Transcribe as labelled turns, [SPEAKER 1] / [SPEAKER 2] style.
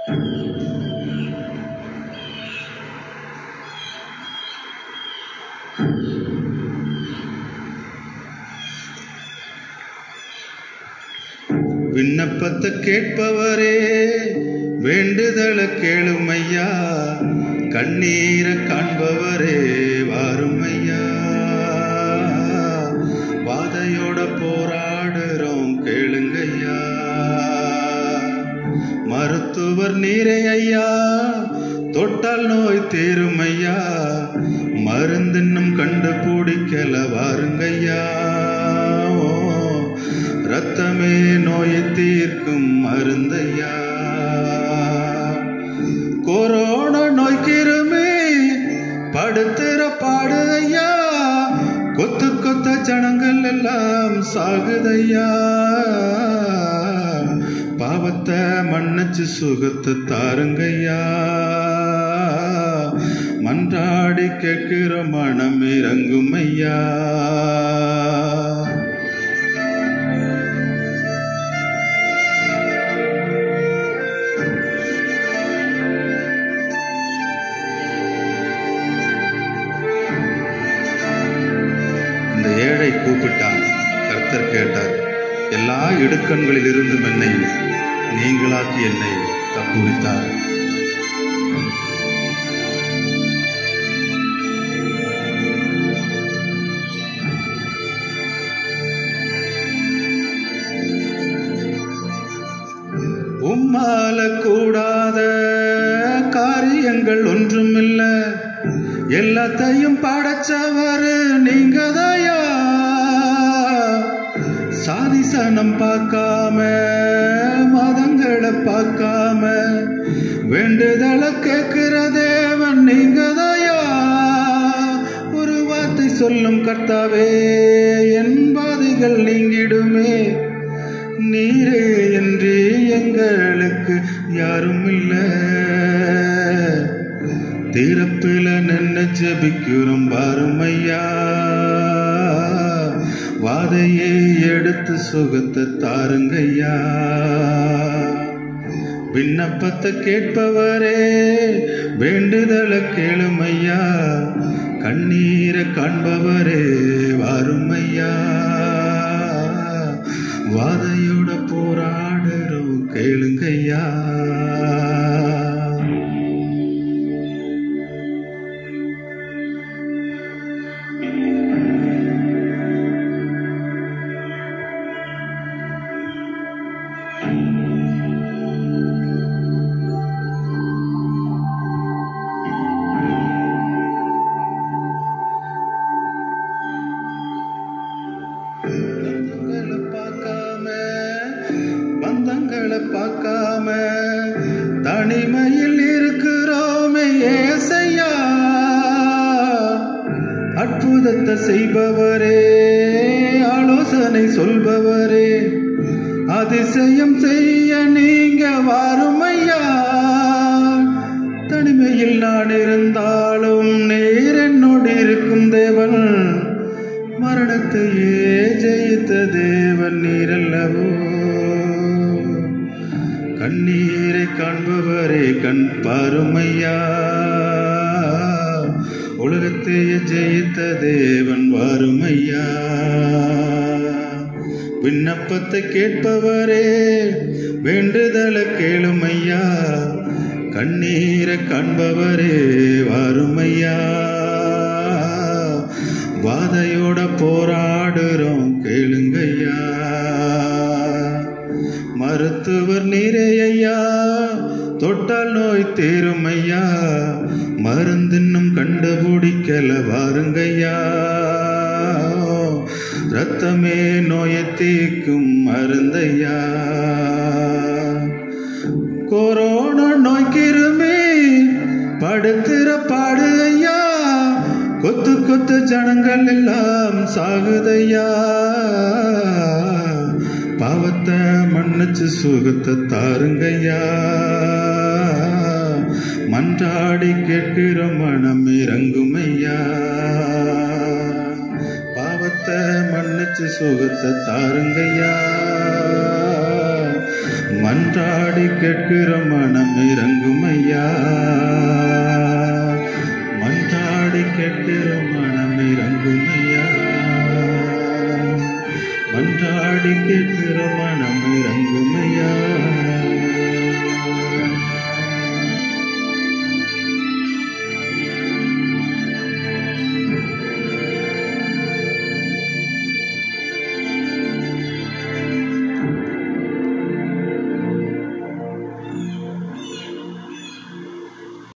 [SPEAKER 1] விண்ணப்பத்தை கேட்பவரே வேண்டுதல கேளுமையா கண்ணீரை காண்பவரே வாருமையா வாதையோட போராடுறோம் கேளுங்கய்யா மருத்துவர் நீரே ஐயா தொட்டால் நோய் தீருமையா மருந்தின்னும் கண்டுபிடிக்கல வாருங்கய்யா ஓ, ரத்தமே நோயை தீர்க்கும் மருந்தையா கொரோனா நோய்க்கிருமே படுத்துற பாடு ஐயா கொத்து கொத்த ஜனங்கள் எல்லாம் சாகுதையா பாவத்தை மன்னிச்சு சுகத்தை தாருங்கய்யா மன்றாடி கேட்கிற மனம் இறங்கும் ஐயா இந்த ஏழை கூப்பிட்டான் கர்த்தர் கேட்டார் எல்லா இடுக்கண்களில் இருந்தும் என்னை நீங்களாக்கி என்னை தப்புவித்தார் உம்மால கூடாத காரியங்கள் ஒன்றுமில்ல எல்லாத்தையும் படைச்சவரு நீங்கதாயா சாதி சனம் பார்க்காம மதங்களை பார்க்காம வேண்டுதலை கேட்கிற தேவன் நீங்கதாயா ஒரு வார்த்தை சொல்லும் கர்த்தாவே என் பாதைகள் நீங்கிடுமே நீரே என்று எங்களுக்கு யாரும் இல்லை தீரப்பில நின்று ஜெபிக்கிறோம் பாருமையா வாதையை எடுத்து சுகத்தை தாருங்கய்யா விண்ணப்பத்தை கேட்பவரே வேண்டுதலை கேளுமையா கண்ணீரை காண்பவரே வாருமையா வாதையோட போராடுறோம் கேளுங்கய்யா பந்தங்களை பார்க்காம பந்தங்களை பார்க்காம தனிமையில் இருக்கிறோமே ஏசையா அற்புதத்தை செய்பவரே ஆலோசனை சொல்பவரே அதிசயம் செய்ய நீங்க வாருமையா தனிமையில் நான் இருந்தாலும் நேர் என்னோடு இருக்கும் தேவன் மரணத்தையே ஜெயித்த தேவன் நீரல்லவோ கண்ணீரை காண்பவரே கண் பாருமையா உலகத்தையே ஜெயித்த தேவன் வாருமையா விண்ணப்பத்தை கேட்பவரே வேண்டுதலை கேளுமையா கண்ணீரை காண்பவரே வாருமையா வாதையோட போராடுறோம் கேளுங்கய்யா மருத்துவர் நீரே ஐயா தொட்டால் நோய் தீருமையா மருந்தின்னும் கண்டுபிடிக்கல வாருங்கய்யா ரத்தமே நோயை தீர்க்கும் மருந்தையா கொரோனா நோய்க்கிருமே படுத்துற பாடு ஐயா கொத்து கொத்து ஜனங்கள் எல்லாம் சாகுதையா பாவத்தை மன்னிச்சு சுகத்தை தாருங்கய்யா மன்றாடி கேட்கிற மனம் இறங்குமையா பாவத்தை மன்னிச்சு சுகத்தை தாருங்கய்யா மன்றாடி மன்றாடி கேட்கிற மனம் இறங்கும் ஐயா மன்றாடி கேட்கிற மனம் இறங்கும் ஐயா மன்றாடி கேட்கிற மனம் இறங்கும் ஐயா